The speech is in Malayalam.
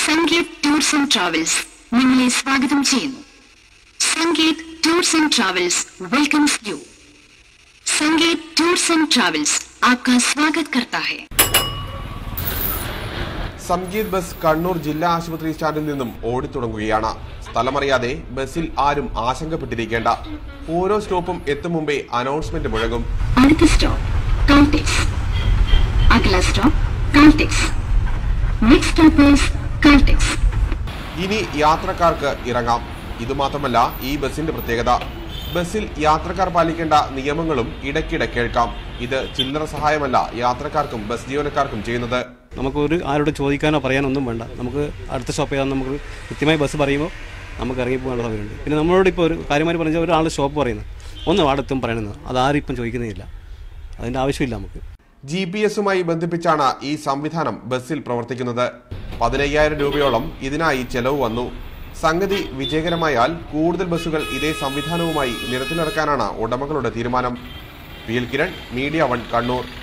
സംഗീത് ടൂർസ് ആൻഡ് ട്രാവൽസ് നിങ്ങളെ സ്വാഗതം ചെയ്യുന്നു Sangeeth tours and travels welcomes you Sangeet tours and travels आपका स्वागत करता है സംഗീത് ബസ് കണ്ണൂർ ജില്ലാ ആശുപത്രി സ്റ്റാൻഡിൽ നിന്നും ഓടിത്തുടങ്ങുകയാണ് സ്ഥലമറിയാതെ ബസ്സിൽ ആരും ആശങ്കപ്പെട്ടിരിക്കേണ്ട ഓരോ സ്റ്റോപ്പും എത്തും മുമ്പേ അനൗൺസ്മെന്റ് മുഴങ്ങും അടുത്ത സ്റ്റോപ്പ് കാൽടെക്സ് अगला stop Caltex next stop is Caltex ഇനി യാത്രക്കാർക്ക് ഇറങ്ങാം ഇതുമാത്രമല്ല ഈ ബസിന്റെ പ്രത്യേകത ബസ്സിൽ യാത്രക്കാർ പാലിക്കേണ്ട നിയമങ്ങളും ഇടയ്ക്കിടെ കേൾക്കാം ഇത് ചില്ലറ സഹായമല്ല യാത്രക്കാർക്കും ബസ് ജീവനക്കാർക്കും ചെയ്യുന്നത് നമുക്കൊരു ആരോട് ചോദിക്കാനോ പറയാനോ ഒന്നും വേണ്ട നമുക്ക് അടുത്ത സ്റ്റോപ്പ് ചെയ്താൽ നമുക്ക് കൃത്യമായി ബസ് പറയുമ്പോൾ നമുക്ക് ഇറങ്ങി പോകാനുള്ള സൗകര്യമുണ്ട് പിന്നെ നമ്മളോട് ഇപ്പോൾ ഒരു കാര്യമായി പറഞ്ഞാൽ ഒരാൾ സ്റ്റോപ്പ് പറയുന്നത് ഒന്ന് വാടെത്തും പറയണമെന്ന് അതാരും ഇപ്പം ചോദിക്കുന്നില്ല അതിൻ്റെ ആവശ്യമില്ല നമുക്ക് ജി പി എസുമായി ബന്ധിപ്പിച്ചാണ് ഈ സംവിധാനം ബസ്സിൽ പ്രവർത്തിക്കുന്നത് പതിനയ്യായിരം രൂപയോളം ഇതിനായി ചെലവ് വന്നു സംഗതി വിജയകരമായാൽ കൂടുതൽ ബസ്സുകൾ ഇതേ സംവിധാനവുമായി നിരത്തിലിറക്കാനാണ് ഉടമകളുടെ തീരുമാനം P L Kiran media one Kannur